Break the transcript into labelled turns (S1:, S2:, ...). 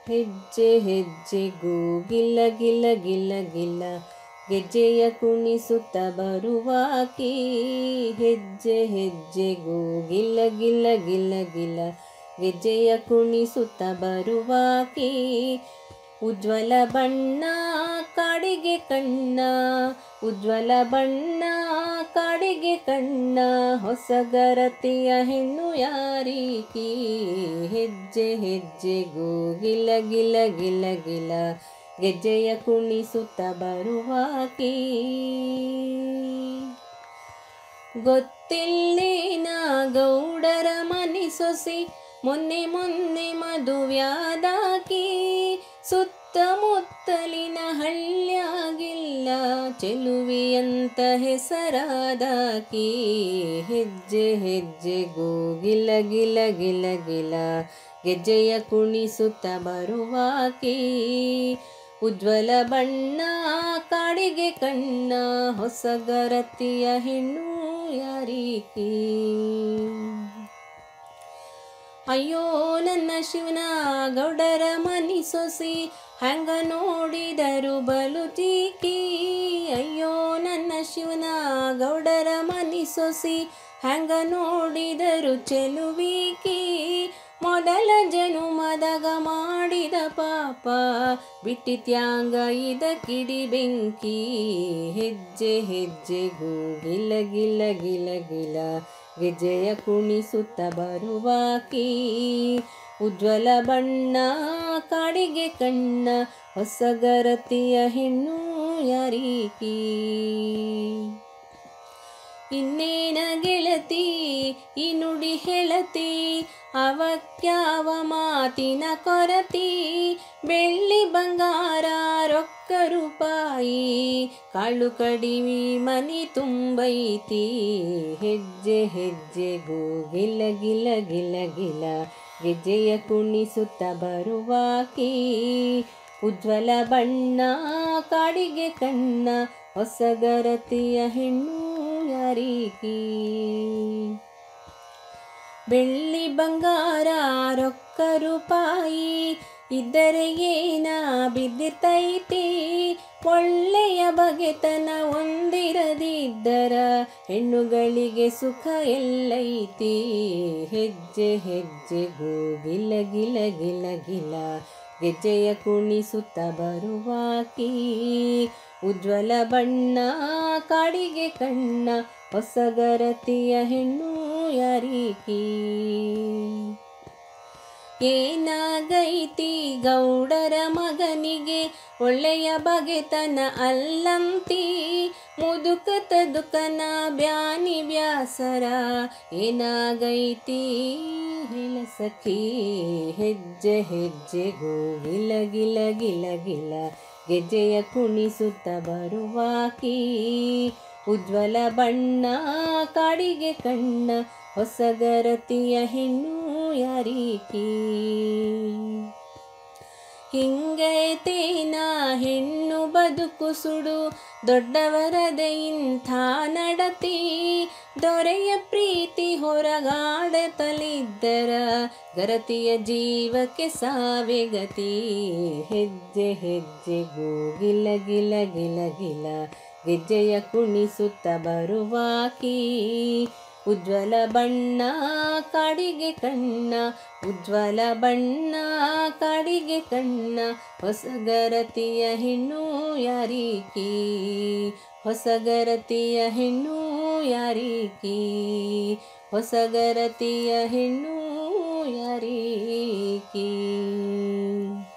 S1: ಹೆಜ್ಜೆ ಹೆಜ್ಜೆಗೂ ಗಿಲ್ಲ ಗಿಲ್ಲ ಗಿಲ್ಲ ಗಿಲ್ಲ ಗೆಜ್ಜೆಯ ಕುಣಿಸುತ್ತ ಬರುವಾಕಿ ಹೆಜ್ಜೆ ಹೆಜ್ಜೆಗೂ ಗಿಲ್ಲ ಗಿಲ್ಲ ಗಿಲ್ಲ ಗಿಲ್ಲ ಗೆಜ್ಜೆಯ ಕುಣಿಸುತ್ತ ಬರುವಾಕಿ ಉಜ್ವಲ ಬಣ್ಣ ಕಾಡಿಗೆ ಕಣ್ಣ ಉಜ್ವಲ ಬಣ್ಣ ಕಾಡಿಗೆ ಕಣ್ಣ ಹೊಸಗರತಿಯ ಹೆಣ್ಣು ಯಾರೀಕಿ ಹೆಜ್ಜೆ ಹೆಜ್ಜೆಗೂ ಗಿಲ ಗಿಲ ಗಿಲ ಗಿಲ ಗೆಜ್ಜೆಯ ಕುಣಿಸುತ್ತ ಬರುವಾಕಿ ಗೊತ್ತಿಲ್ಲಿನ ಗೌಡರ ಮನಿ ಸೊಸಿ ಮೊನ್ನೆ ಮೊನ್ನೆ ಮದುವ್ಯಾದಾಕಿ ಸುತ್ತಮುತ್ತಲಿನ ಹಳ್ಳ್ಯಾಗಿಲ್ಲ ಚೆಲುವಿಯಂತ ಹೆಸರಾದಾಕಿ ಹೆಜ್ಜೆ ಹೆಜ್ಜೆಗೂ ಗಿಲ ಗಿಲ ಗಿಲ ಗಿಲ ಗೆಜ್ಜೆಯ ಕುಣಿಸುತ್ತ ಬರುವಾಕಿ ಉಜ್ವಲ ಬಣ್ಣ ಕಾಡಿಗೆ ಕಣ್ಣ ಹೊಸಗರತಿಯ ಹೆಣ್ಣು ಯಾರೀಕಿ ಅಯ್ಯೋ ನನ್ನ ಶಿವನ ಗೌಡರ ಮನಿ ಸೊಸಿ ಹಂಗ ನೋಡಿದರು ಬಲು ಚೀಕಿ ಅಯ್ಯೋ ನನ್ನ ಶಿವನ ಗೌಡರ ಮನಿ ಸೊಸಿ ಹಂಗ ನೋಡಿದರು ಚೆಲುವಿಕಿ ಮೊದಲ ಜನುಮದಾಗ ಮಾಡಿದ ಪಾಪ ಬಿಟ್ಟಿತ್ಯಾಂಗ ಇದ ಕಿಡಿ ಬೆಂಕಿ ಹೆಜ್ಜೆ ಹೆಜ್ಜೆಗೂ ಗಿಲ ಗಿಲ ಗಿಲ ಗಿಲ ಗೆಜ್ಜೆಯ ಕುಣಿಸುತ್ತ ಬರುವಾಕಿ ಉಜ್ವಲ ಬಣ್ಣ ಕಾಡಿಗೆ ಕಣ್ಣ ಹೊಸಗರತಿಯ ಹೆಣ್ಣು ಯಾರೀಕಿ ಇನ್ನೇನ ಗೆಳತಿ ಈ ನುಡಿ ಹೇಳತಿ ಅವಕ್ಯಾವ ಮಾತಿನ ಕೊರತಿ ಬೆಳ್ಳಿ ಬಂಗಾರ ರೊಕ್ಕ ರೂಪಾಯಿ ಕಾಳು ಕಡಿಮೆ ಮನಿ ತುಂಬೈತಿ ಹೆಜ್ಜೆ ಹೆಜ್ಜೆಗೂ ಗಿಲ ಗಿಲ ಗಿಲ ಗಿಲ ಗೆಜ್ಜೆಯ ಕುಣಿಸುತ್ತ ಬರುವಾಕಿ ಉಜ್ವಲ ಬಣ್ಣ ಕಾಡಿಗೆ ಕಣ್ಣ ಹೊಸಗರತಿಯ ಹೆಣ್ಣು ಯಾರೀಕಿ ಬೆಳ್ಳಿ ಬಂಗಾರ ರೊಕ್ಕ ರೂಪಾಯಿ ಇದ್ದರೆ ಏನ ಬಿದ್ದಿರ್ತೈತಿ ಒಳ್ಳೆಯ ಬಗೆತನ ಒಂದಿರದಿದ್ದರ ಹೆಣ್ಣುಗಳಿಗೆ ಸುಖ ಎಲ್ಲೈತಿ ಹೆಜ್ಜೆ ಹೆಜ್ಜೆಗೂ ಗಿಲ ಗಿಲ ಗಿಲ ಗಿಲ ಗೆಜ್ಜೆಯ ಕುಣಿಸುತ್ತ ಬರುವಾಕಿ ಉಜ್ವಲ ಬಣ್ಣ ಕಾಡಿಗೆ ಕಣ್ಣ ಹೊಸಗರತಿಯ ಹೆಣ್ಣು ಯಾರೀಕಿ ಏನಾಗೈತಿ ಗೌಡರ ಮಗನಿಗೆ ಒಳ್ಳೆಯ ಬಗೆತನ ಅಲ್ಲಂತಿ ಮುದುಕ ತದುಕನ ಬ್ಯಾನಿ ಬ್ಯಾಸರ ಏನಾಗೈತಿ ಹೇಳ ಸಖಿ ಹೆಜ್ಜೆ ಹೆಜ್ಜೆಗೂ ಗಿಲ ಗಿಲ ಗಿಲ ಗಿಲ ಗೆಜ್ಜೆಯ ಕುಣಿಸುತ್ತ ಬರುವಾಕಿ ಉಜ್ವಲ ಬಣ್ಣ ಕಾಡಿಗೆ ಕಣ್ಣ ಹೊಸಗರತಿಯ ಹೆಣ್ಣು ಯಾರೀಕಿ ಹಿಂಗೈತೇನ ಹೆಣ್ಣು ಬದುಕು ಸುಡು ದೊಡ್ಡವರದೆ ಇಂಥ ನಡತಿ ದೊರೆಯ ಪ್ರೀತಿ ಹೊರಗಾಡತಲಿದ್ದರ ಗರತಿಯ ಜೀವಕ್ಕೆ ಸಾವೆ ಗತಿ ಹೆಜ್ಜೆ ಹೆಜ್ಜೆಗೂ ಗಿಲ ಗಿಲ ಗಿಲ ಗಿಲ ಗೆಜ್ಜೆಯ ಕುಣಿಸುತ್ತ ಬರುವಾಕಿ ಉಜ್ವಲ ಬಣ್ಣ ಕಾಡಿಗೆ ಕಣ್ಣ ಉಜ್ವಲ ಬಣ್ಣ ಕಾಡಿಗೆ ಕಣ್ಣ ಹೊಸಗರತಿಯ ಹೆಣ್ಣು ಯಾರೀಕಿ ಹೊಸಗರತಿಯ ಹೆಣ್ಣು ಯಾರೀಕಿ ಹೊಸಗರತಿಯ ಹೆಣ್ಣು ಯಾರೀಕಿ